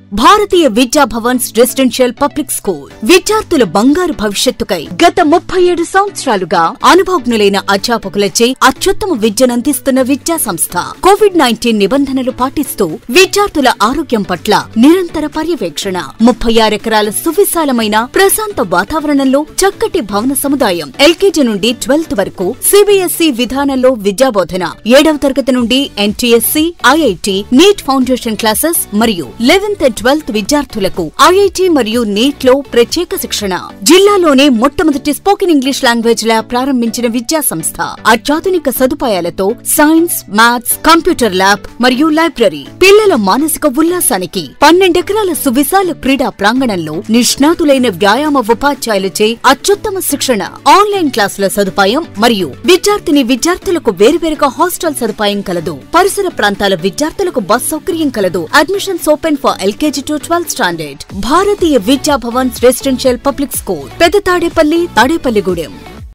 భారతీయ Vidya Bhavans residential public school విద్యార్థుల బంగారు భవిష్యత్తుకై గత ముప్పై ఏడు సంవత్సరాలుగా అనుభవజ్ఞులైన అధ్యాపకులచే అత్యుత్తమ విద్యనందిస్తున్న విద్యా సంస్థ కోవిడ్ నైన్టీన్ నిబంధనలు పాటిస్తూ విద్యార్థుల ఆరోగ్యం పట్ల నిరంతర పర్యవేక్షణ ముప్పై ఆరు ఎకరాల సువిశాలమైన ప్రశాంత వాతావరణంలో చక్కటి భవన సముదాయం ఎల్కేజీ నుండి ట్వెల్త్ వరకు సిబిఎస్ఈ విధానంలో విద్యాబోధన ఏడవ తరగతి నుండి NTSC IIT NEET foundation classes మరియు లెవెన్త్ అండ్ ట్వెల్త్ విద్యార్థులకు ఐఐటి మరియు నీట్ లో ప్రత్యేక శిక్షణ జిల్లాలోనే మొట్టమొదటి స్పోకెన్ ఇంగ్లీష్ లాంగ్వేజ్ ల్యాబ్ ప్రారంభించిన విద్యా సంస్థ అత్యాధునిక సదుపాయాలతో సైన్స్ మ్యాథ్స్ కంప్యూటర్ ల్యాబ్ మరియు లైబ్రరీ పిల్లల మానసిక ఉల్లాసానికి పన్నెండెకరాల సువిశాల క్రీడా ప్రాంగణంలో నిష్ణాతులైన వ్యాయామ ఉపాధ్యాయులచే అత్యుత్తమ శిక్షణ ఆన్లైన్ క్లాసుల సదుపాయం మరియు విద్యార్థిని విద్యార్థులకు వేరువేరుగా హాస్టల్ సదుపాయం కలదు పరిసర ప్రాంతాల విద్యార్థులకు బస్ సౌకర్యం కలదు admissions open for LKG to twelfth standard Bharatiya Vidya Bhavans residential public school పెద్ద తాడేపల్లి తాడేపల్లిగూడెం